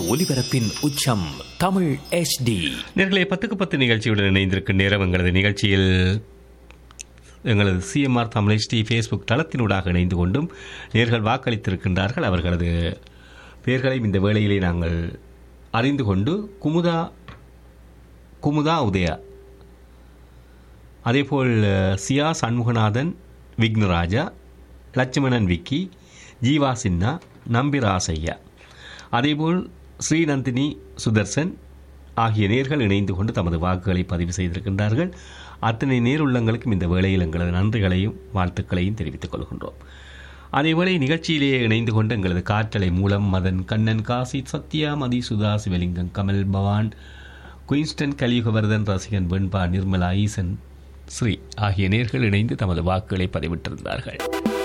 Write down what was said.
ஒலிபரப்பின் உச்சம் தமிழ் HD நேர்களை பத்துக்கு பத்து நிகழ்ச்சியுடன் இணைந்திருக்கும் நேரம் எங்களது நிகழ்ச்சியில் எங்களது சிஎம்ஆர் தமிழ் டி ஃபேஸ்புக் தளத்தினூடாக இணைந்து கொண்டும் நேர்கள் வாக்களித்திருக்கின்றார்கள் அவர்களது பெயர்களையும் இந்த வேளையிலே நாங்கள் அறிந்து கொண்டு குமுதா குமுதா உதயா அதேபோல் அஹ், சியா சண்முகநாதன் விக்னராஜா லட்சுமணன் விக்கி ஜீவா சின்னா நம்பிராசையா அதேபோல் ஸ்ரீநந்தினி சுதர்சன் ஆகிய நேர்கள் இணைந்து கொண்டு தமது வாக்குகளை பதிவு செய்திருக்கின்றார்கள் அத்தனை நேருள்ளங்களுக்கும் இந்த வேளையில் எங்களது நன்றிகளையும் வாழ்த்துக்களையும் தெரிவித்துக் கொள்கின்றோம் அதேவேளை நிகழ்ச்சியிலேயே இணைந்து கொண்டு எங்களது காற்றலை மூலம் மதன் கண்ணன் காசி சத்யா மதி சுதா சிவலிங்கம் கமல் பவான் குயின்ஸ்டன் கலியுகவர்தன் ரசிகன் வெண்பா நிர்மலா ஈசன் ஸ்ரீ ஆகிய நேர்கள் இணைந்து தமது வாக்குகளை பதிவிட்டிருந்தார்கள்